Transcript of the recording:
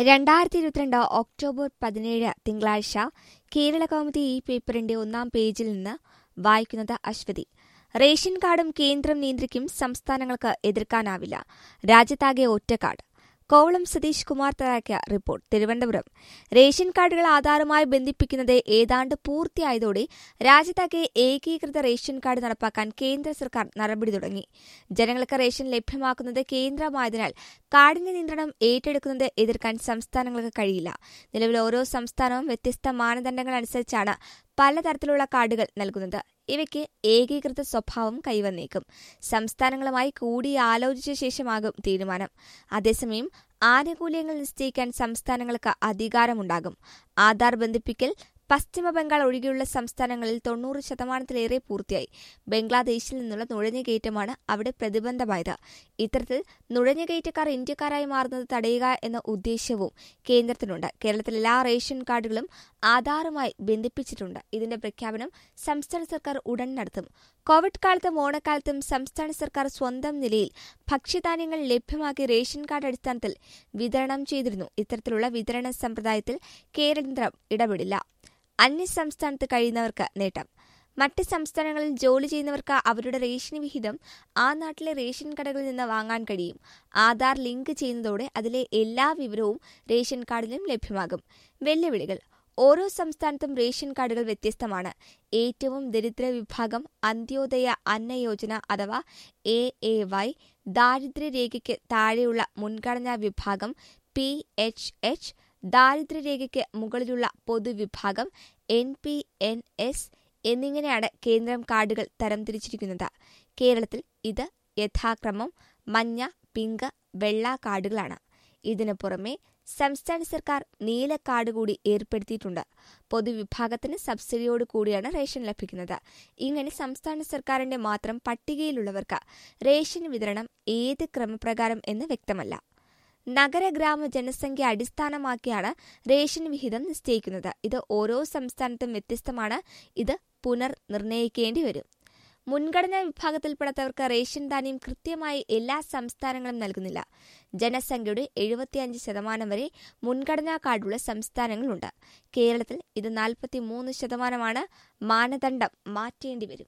രണ്ടായിരത്തി ഇരുപത്തിരണ്ട് ഒക്ടോബർ പതിനേഴ് തിങ്കളാഴ്ച കേരള കൗമുദി ഈ പേപ്പറിന്റെ ഒന്നാം പേജിൽ നിന്ന് വായിക്കുന്നത് അശ്വതി റേഷൻ കാർഡും കേന്ദ്രം നിയന്ത്രിക്കും സംസ്ഥാനങ്ങൾക്ക് എതിർക്കാനാവില്ല രാജ്യത്താകെ ഒറ്റക്കാർഡ് കോവളം സതീഷ് കുമാർ തയ്യാറാക്കിയ റിപ്പോർട്ട് തിരുവനന്തപുരം റേഷൻ കാർഡുകൾ ആധാറുമായി ബന്ധിപ്പിക്കുന്നത് ഏതാണ്ട് പൂർത്തിയായതോടെ രാജ്യത്താകെ ഏകീകൃത റേഷൻ കാർഡ് നടപ്പാക്കാൻ കേന്ദ്ര സർക്കാർ നടപടി തുടങ്ങി ജനങ്ങൾക്ക് റേഷൻ ലഭ്യമാക്കുന്നത് കേന്ദ്രമായതിനാൽ കാർഡിന്റെ നിയന്ത്രണം ഏറ്റെടുക്കുന്നത് എതിർക്കാൻ സംസ്ഥാനങ്ങൾക്ക് കഴിയില്ല നിലവിൽ ഓരോ സംസ്ഥാനവും വ്യത്യസ്ത മാനദണ്ഡങ്ങൾ അനുസരിച്ചാണ് പലതരത്തിലുള്ള കാർഡുകൾ നൽകുന്നത് ഇവയ്ക്ക് ഏകീകൃത സ്വഭാവം കൈവന്നേക്കും സംസ്ഥാനങ്ങളുമായി കൂടിയാലോചിച്ച ശേഷമാകും തീരുമാനം അതേസമയം ആനുകൂല്യങ്ങൾ നിശ്ചയിക്കാൻ സംസ്ഥാനങ്ങൾക്ക് അധികാരമുണ്ടാകും ആധാർ ബന്ധിപ്പിക്കൽ പശ്ചിമ ബംഗാൾ ഒഴികെയുള്ള സംസ്ഥാനങ്ങളിൽ തൊണ്ണൂറ് ശതമാനത്തിലേറെ പൂർത്തിയായി ബംഗ്ലാദേശിൽ നിന്നുള്ള നുഴഞ്ഞുകയറ്റമാണ് അവിടെ പ്രതിബന്ധമായത് ഇത്തരത്തിൽ നുഴഞ്ഞുകയറ്റക്കാർ ഇന്ത്യക്കാരായി മാറുന്നത് തടയുക എന്ന ഉദ്ദേശ്യവും കേന്ദ്രത്തിനുണ്ട് കേരളത്തിൽ എല്ലാ റേഷൻ കാർഡുകളും ആധാറുമായി ബന്ധിപ്പിച്ചിട്ടുണ്ട് ഇതിന്റെ പ്രഖ്യാപനം സംസ്ഥാന സർക്കാർ ഉടൻ നടത്തും കോവിഡ് കാലത്തും ഓണക്കാലത്തും സംസ്ഥാന സർക്കാർ സ്വന്തം നിലയിൽ ഭക്ഷ്യധാന്യങ്ങൾ ലഭ്യമാക്കി റേഷൻ കാർഡ് അടിസ്ഥാനത്തിൽ വിതരണം ചെയ്തിരുന്നു ഇത്തരത്തിലുള്ള വിതരണ സമ്പ്രദായത്തിൽ കേന്ദ്രം ഇടപെടില്ല അന്യസംസ്ഥാനത്ത് കഴിയുന്നവർക്ക് നേട്ടം മറ്റ് സംസ്ഥാനങ്ങളിൽ ജോലി ചെയ്യുന്നവർക്ക് അവരുടെ റേഷൻ വിഹിതം ആ നാട്ടിലെ റേഷൻ കടകളിൽ നിന്ന് വാങ്ങാൻ കഴിയും ആധാർ ലിങ്ക് ചെയ്യുന്നതോടെ അതിലെ എല്ലാ വിവരവും റേഷൻ കാർഡിലും ലഭ്യമാകും വെല്ലുവിളികൾ ഓരോ സംസ്ഥാനത്തും റേഷൻ കാർഡുകൾ വ്യത്യസ്തമാണ് ഏറ്റവും ദരിദ്ര വിഭാഗം അന്ത്യോദയ അന്ന യോജന അഥവാ എ എ വൈ ദാരിദ്ര്യരേഖയ്ക്ക് താഴെയുള്ള മുൻഗണനാ വിഭാഗം പി എച്ച് എച്ച് ദാരിദ്ര്യരേഖയ്ക്ക് മുകളിലുള്ള പൊതുവിഭാഗം എൻ പി എൻ എസ് എന്നിങ്ങനെയാണ് കേന്ദ്രം കാർഡുകൾ തരംതിരിച്ചിരിക്കുന്നത് കേരളത്തിൽ ഇത് യഥാക്രമം മഞ്ഞ പിങ്ക് വെള്ള കാർഡുകളാണ് ഇതിനു പുറമെ സംസ്ഥാന സർക്കാർ നീല കാർഡ് കൂടി ഏർപ്പെടുത്തിയിട്ടുണ്ട് പൊതുവിഭാഗത്തിന് സബ്സിഡിയോട് കൂടിയാണ് റേഷൻ ലഭിക്കുന്നത് ഇങ്ങനെ സംസ്ഥാന സർക്കാരിന്റെ മാത്രം പട്ടികയിലുള്ളവർക്ക് റേഷൻ വിതരണം ഏത് ക്രമപ്രകാരം എന്ന് വ്യക്തമല്ല നഗര ഗ്രാമ ജനസംഖ്യ അടിസ്ഥാനമാക്കിയാണ് റേഷൻ വിഹിതം നിശ്ചയിക്കുന്നത് ഇത് ഓരോ സംസ്ഥാനത്തും വ്യത്യസ്തമാണ് ഇത് പുനർനിർണയിക്കേണ്ടി വരും മുൻഗണനാ വിഭാഗത്തിൽപ്പെടാത്തവർക്ക് റേഷൻ ധാന്യം കൃത്യമായി എല്ലാ സംസ്ഥാനങ്ങളും നൽകുന്നില്ല ജനസംഖ്യയുടെ എഴുപത്തിയഞ്ച് ശതമാനം വരെ മുൻഗണനാ കാർഡുള്ള സംസ്ഥാനങ്ങളുണ്ട് കേരളത്തിൽ ഇത് നാൽപ്പത്തിമൂന്ന് ശതമാനമാണ് മാനദണ്ഡം മാറ്റേണ്ടി വരും